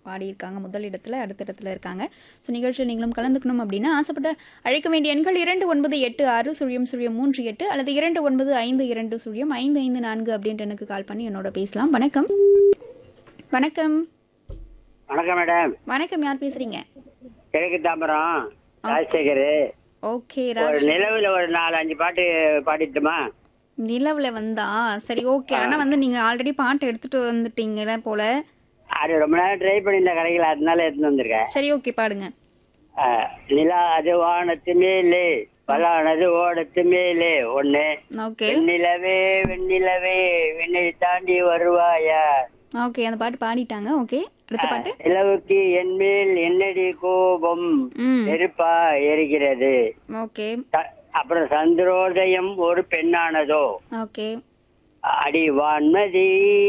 பாடியிருக்காங்க முதல் இடத்துல அடுத்த இடத்துல இருக்காங்க ஸோ நிகழ்ச்சியில் நீங்களும் கலந்துக்கணும் அப்படின்னா ஆசைப்பட்ட அழைக்க வேண்டிய எண்கள் இரண்டு ஒன்பது எட்டு ஆறு சுழியம் சுழியம் மூன்று எட்டு அல்லது இரண்டு ஒன்பது ஐந்து இரண்டு சுழியம் ஐந்து ஐந்து நான்கு அப்படின்ட்டு எனக்கு கால் பண்ணி என்னோட பேசலாம் வணக்கம் வணக்கம் வணக்கம் மேடம் வணக்கம் யார் பேசுறீங்க கிழக்கு தாம்பரம் ராஜசேகர் ஓகே ஒரு ராஜ் நிலவில் ஒரு நாலு அஞ்சு பாட்டு பாடிட்டுமா நிலவுல வந்தா சரி ஓகே ஆனா வந்து நீங்க ஆல்ரெடி பாட்டு எடுத்துட்டு வந்துட்டீங்கல போல அது ரொம்ப நேரம் ட்ரை பண்ணியிருந்த கடைகள் அதனால எடுத்துன்னு வந்திருக்கேன் சரி ஓகே பாடுங்க ஆ, நிலா அது வானத்து மேலே பலானது ஓடத்து மேலே ஒண்ணு ஓகே வெண்ணிலவே வெண்ணிலவே விண்ணை தாண்டி வருவாயா ஓகே அந்த பாட்டு பாடிட்டாங்க ஓகே அடுத்த பாட்டு நிலவுக்கு என் மேல் என்னடி கோபம் ம் நெருப்பா எரிகிறது ஓகே த- அப்புறம் சந்திரோதயம் ஒரு பெண்ணானதோ ஓகே அடி வான்மதி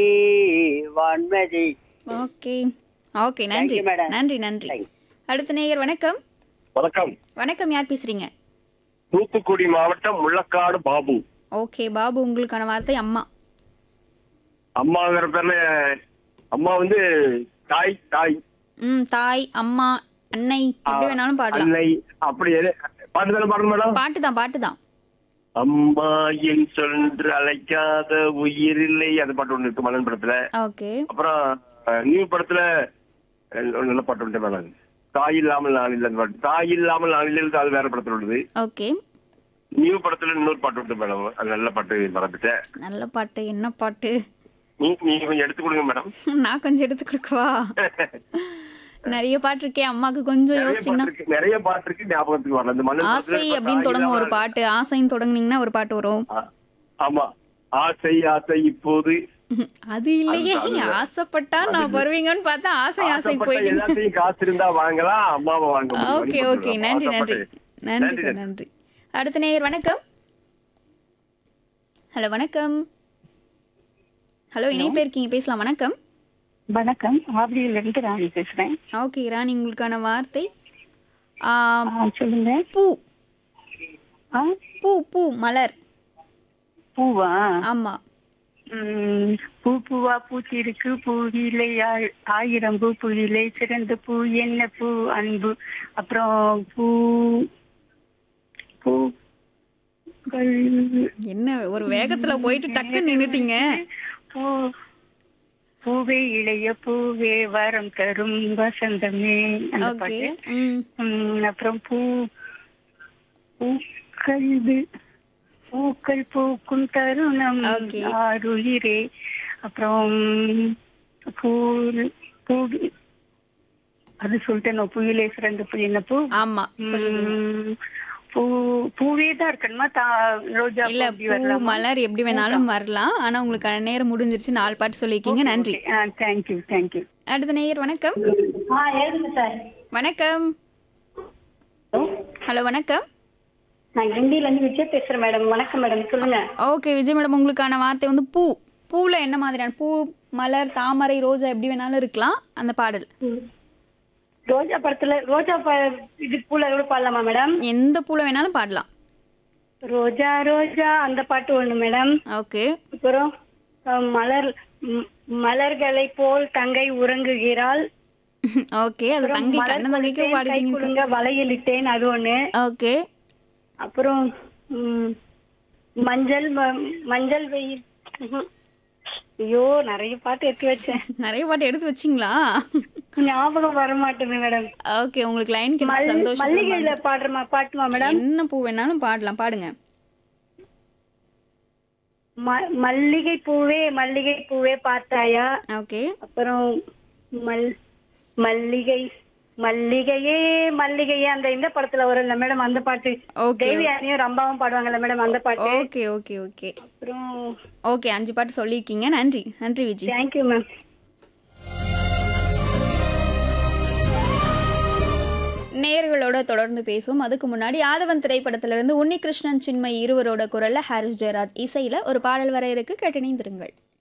வான்மதி ஓகே ஓகே நன்றி you, madam. நன்றி நன்றி Thank you. அடுத்த நேயர் வணக்கம் வணக்கம் வணக்கம் யார் பேசுறீங்க தூத்துக்குடி மாவட்டம் முள்ளக்காடு பாபு ஓகே பாபு உங்களுக்கான வார்த்தை அம்மா அம்மாங்கிற பேர்ல அம்மா வந்து தாய் தாய் ம் தாய் அம்மா அன்னை எப்படி வேணாலும் பாடலாம் அன்னை அப்படி எது- பாட்டு தானே பாடணும் மேடம் பாட்டு தான் பாட்டு தான் அம்மா என் சொல்ன்று அழைக்காத உயிர் இல்லை அந்த பாட்டு ஒண்ணு இருக்கு மலன் படத்துல ஓகே அப்புறம் அஹ், நியூ படத்துல அஹ், ஒரு நல்ல பாட்டு உண்டு மேடம் தாய் இல்லாமல் நான் இல்லை அந்த பாட்டு தாய் இல்லாமல் நான் இல்லை அது வேற படத்துல உள்ளது ஓகே நியூ படத்துல இன்னொரு பாட்டு உண்டு மேடம் அது நல்ல பாட்டு மறந்துட்டேன் நல்ல பாட்டு என்ன பாட்டு நீ நீங்க கொஞ்சம் எடுத்து கொடுங்க மேடம் நான் கொஞ்சம் எடுத்து கொடுக்கவா நிறைய பாட்டு இருக்கே அம்மாக்கு கொஞ்சம் நிறைய யோசிச்சிங்கன்னா பாட்டு இருக்கு நிறைய பாட்டு இருக்கு ஞாபகத்துக்கு வரல இந்த மலர் படத்துல ஆசை இப்ப அப்படின்னு தொடங்க ஒரு தாய் பாட்டு ஆசைன்னு தொடங்குனீங்கன்னா ஒரு பாட்டு வரும் ஆ- ஆமா ஆசை ஆசை இப்போது அது இல்லையே ஆசைப்பட்டா நான் வருவீங்கன்னு பார்த்தா ஆசை ஆசை ஆசைப்பட்ட போயிட்டீங்க எல்லாத்தையும் காசு இருந்தா வாங்கலாம் அம்மாவை வாங்க முடியும். ஓகே வழி ஓகே போட்டுருவோம். நன்றி நன்றி ஆசைப்பட்டு. நன்றி சார் நன்றி அடுத்த நேயர் வணக்கம் ஹலோ வணக்கம் ஹலோ இணைப்பில் இருக்கீங்க பேசலாம் வணக்கம் வணக்கம் ஆவடியில இருந்து ராணி பேசுறேன் ஓகே ராணி உங்களுக்கான வார்த்தை ஆ, ஆ, சொல்லுங்க பூ ஆ பூ பூ மலர் பூவா ஆமா ம், பூ பூவா பூச்சி இருக்கு பூவிலை ஆ- ஆயிரம் பூ பூவிலை சிறந்த பூ என்ன பூ அன்பு அப்புறம் பூ பூ என்ன ஒரு வேகத்துல போயிட்டு டக்குன்னு நின்னுட்டீங்க பூ பூவே இளைய பூவே வரம் தரும் வசந்தமே அந்த ஓகே பாட்டு ம் ம், அப்புறம் பூ பூக்கள் வி- பூக்கள் பூக்கும் தருணம் Okay. ஆறுயிரே அப்புறம் பூ பூ அது சொல்லிட்டேன் புயலே சிறந்த பூ என்ன பூ ஆமா சொல்லுங்க ம், பூ பூவே தான் இருக்கணுமா தா ரோஜா இல்ல பூ அப்படி பூ வரலாமா மலர் எப்படி வேணாலும் வரலாம் ஆனா உங்களுக்கான நேரம் முடிஞ்சிருச்சு நாலு பாட்டு சொல்லியிருக்கீங்க நன்றி தேங்க்யூ தேங்க்யூ அடுத்த நேயர் வணக்கம் ஆ எழுதுங்க சார் வணக்கம் ஹலோ வணக்கம் நான் கிண்டியில இருந்து விஜய் பேசுறேன் மேடம் வணக்கம் மேடம் சொல்லுங்க ஓகே விஜய் மேடம் உங்களுக்கான வார்த்தை வந்து பூ பூல என்ன மாதிரியான பூ மலர் தாமரை ரோஜா எப்படி வேணாலும் இருக்கலாம் அந்த பாடல் ரோஜா படத்துல ரோஜா ப இது பூல கூட பாடலாமா மேடம் எந்த பூல வேணாலும் பாடலாம் ரோஜா ரோஜா அந்த பாட்டு ஒண்ணு மேடம் ஓகே அப்புறம் அஹ், மலர் ம், மலர்களை போல் தங்கை உறங்குகிறாள் ஓகே அது அப்புறம் தங்கை மலர் கண்ணன் தங்கைக்கு கொடுத்தேன், கை பாடிட்டீங்க கொடுங்க வளையலிட்டேன் அது ஒண்ணு ஓகே அப்புறம் ம், மஞ்சள் ம- மஞ்சள் வெயில் ம்ஹும். ஐயோ நிறைய பாட்டு எடுத்து வச்சேன் நிறைய பாட்டு எடுத்து வச்சிங்களா ஞாபகம் வர மாட்டேங்குது மேடம் ஓகே உங்களுக்கு லைன் கிடைச்ச மல்- சந்தோஷம் மல்லிகையில பாடுறமா பாட்டுமா மேடம் என்ன பூ வேணாலும் பாடலாம் பாடுங்க ம- மல்லிகை பூவே மல்லிகை பூவே பார்த்தாயா ஓகே அப்புறம் மல் மல்லிகை மல்லிகையே மல்லிகையே அந்த இந்த படத்துல வரும்ல மேடம் அந்த பாட்டு ஓகே தேவியானியும் ரம்பாவும் பாடுவாங்கல்ல மேடம் அந்த பாட்டு ஓகே ஓகே ஓகே அப்புறம் ஓகே அஞ்சு பாட்டு சொல்லியிருக்கீங்க நன்றி நன்றி விஜய் தேங்க்யூ மேம் நேயர்களோட தொடர்ந்து பேசுவோம் அதுக்கு முன்னாடி ஆதவன் திரைப்படத்திலிருந்து உன்னிகிருஷ்ணன் சின்மை இருவரோட குரல்ல ஹாரிஸ் ஜெயராஜ் இசையில ஒரு பாடல் வர இருக்கு கேட்டணிந்திருங்கள்